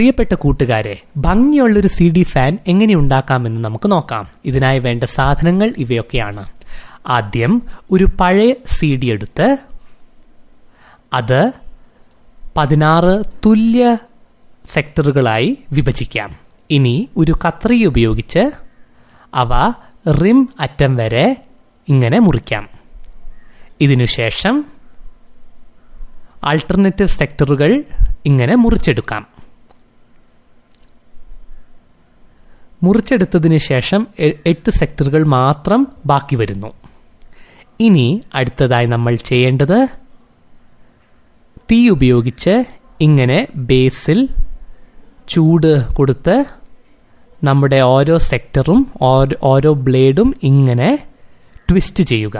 പ്രിയപ്പെട്ട കൂട്ടുകാരെ ഭംഗിയുള്ളൊരു സി ഡി ഫാൻ എങ്ങനെ ഉണ്ടാക്കാമെന്ന് നമുക്ക് നോക്കാം ഇതിനായി വേണ്ട സാധനങ്ങൾ ഇവയൊക്കെയാണ് ആദ്യം ഒരു പഴയ സി ഡി എടുത്ത് അത് പതിനാറ് തുല്യ സെക്ടറുകളായി വിഭജിക്കാം ഇനി ഒരു കത്രി ഉപയോഗിച്ച് അവ റിം അറ്റം വരെ ഇങ്ങനെ മുറിക്കാം ഇതിനുശേഷം ആൾട്ടർനേറ്റീവ് സെക്ടറുകൾ ഇങ്ങനെ മുറിച്ചെടുക്കാം മുറിച്ചെടുത്തതിന് ശേഷം എ- എട്ട് സെക്ടറുകൾ മാത്രം ബാക്കി വരുന്നു ഇനി അടുത്തതായി നമ്മൾ ചെയ്യേണ്ടത് തീ ഉപയോഗിച്ച് ഇങ്ങനെ ബേസിൽ ചൂട് കൊടുത്ത് നമ്മുടെ ഓരോ സെക്ടറും ഓരോ ഓരോ ബ്ലേഡും ഇങ്ങനെ ട്വിസ്റ്റ് ചെയ്യുക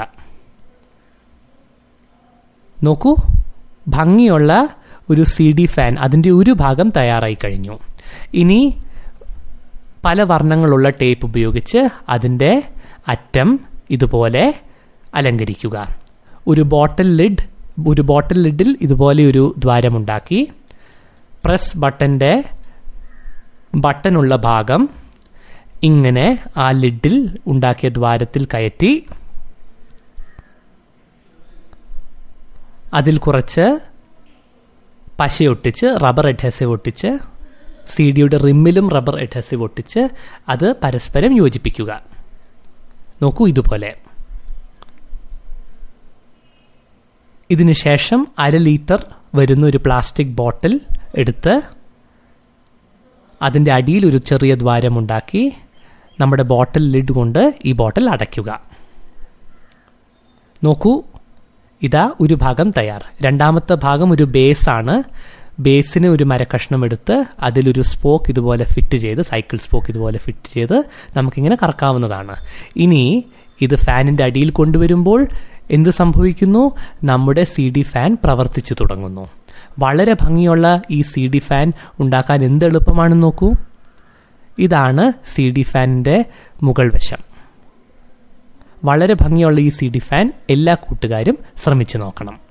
നോക്കൂ ഭംഗിയുള്ള ഒരു സി ഡി ഫാൻ അതിൻ്റെ ഒരു ഭാഗം തയ്യാറായി കഴിഞ്ഞു ഇനി പല വർണ്ണങ്ങളുള്ള ടേപ്പ് ഉപയോഗിച്ച് അതിൻ്റെ അറ്റം ഇതുപോലെ അലങ്കരിക്കുക ഒരു ബോട്ടിൽ ലിഡ് ഒരു ബോട്ടിൽ ലിഡിൽ ഇതുപോലെ ഒരു ദ്വാരമുണ്ടാക്കി പ്രസ് ബട്ടൻ്റെ ബട്ടനുള്ള ഭാഗം ഇങ്ങനെ ആ ലിഡിൽ ഉണ്ടാക്കിയ ദ്വാരത്തിൽ കയറ്റി അതിൽ കുറച്ച് പശയൊട്ടിച്ച് റബ്ബർ എഡ്ഹസീവ് ഒട്ടിച്ച് സി ഡിയുടെ റിമ്മിലും റബ്ബർ എഡ്ഹസീവ് ഒട്ടിച്ച് അത് പരസ്പരം യോജിപ്പിക്കുക നോക്കൂ ഇതുപോലെ ഇതിനു ശേഷം അര ലിറ്റർ വരുന്ന ഒരു പ്ലാസ്റ്റിക് ബോട്ടിൽ എടുത്ത് അതിൻ്റെ അടിയിൽ ഒരു ചെറിയ ദ്വാരമുണ്ടാക്കി നമ്മുടെ ബോട്ടിൽ ലിഡ് കൊണ്ട് ഈ ബോട്ടിൽ അടയ്ക്കുക നോക്കൂ ഇതാ ഒരു ഭാഗം തയ്യാർ രണ്ടാമത്തെ ഭാഗം ഒരു ബേസാണ് ബേസിന് ഒരു മരക്കഷ്ണം എടുത്ത് അതിലൊരു സ്പോക്ക് ഇതുപോലെ ഫിറ്റ് ചെയ്ത് സൈക്കിൾ സ്പോക്ക് ഇതുപോലെ ഫിറ്റ് ചെയ്ത് നമുക്കിങ്ങനെ കറക്കാവുന്നതാണ് ഇനി ഇത് ഫാനിൻ്റെ അടിയിൽ കൊണ്ടുവരുമ്പോൾ എന്ത് സംഭവിക്കുന്നു നമ്മുടെ സി ഡി ഫാൻ പ്രവർത്തിച്ചു തുടങ്ങുന്നു വളരെ ഭംഗിയുള്ള ഈ സി ഡി ഫാൻ ഉണ്ടാക്കാൻ എന്ത് എളുപ്പമാണെന്ന് നോക്കൂ ഇതാണ് സി ഡി ഫാനിൻ്റെ മുകൾ വശം വളരെ ഭംഗിയുള്ള ഈ സി ഡി ഫാൻ എല്ലാ കൂട്ടുകാരും ശ്രമിച്ചു നോക്കണം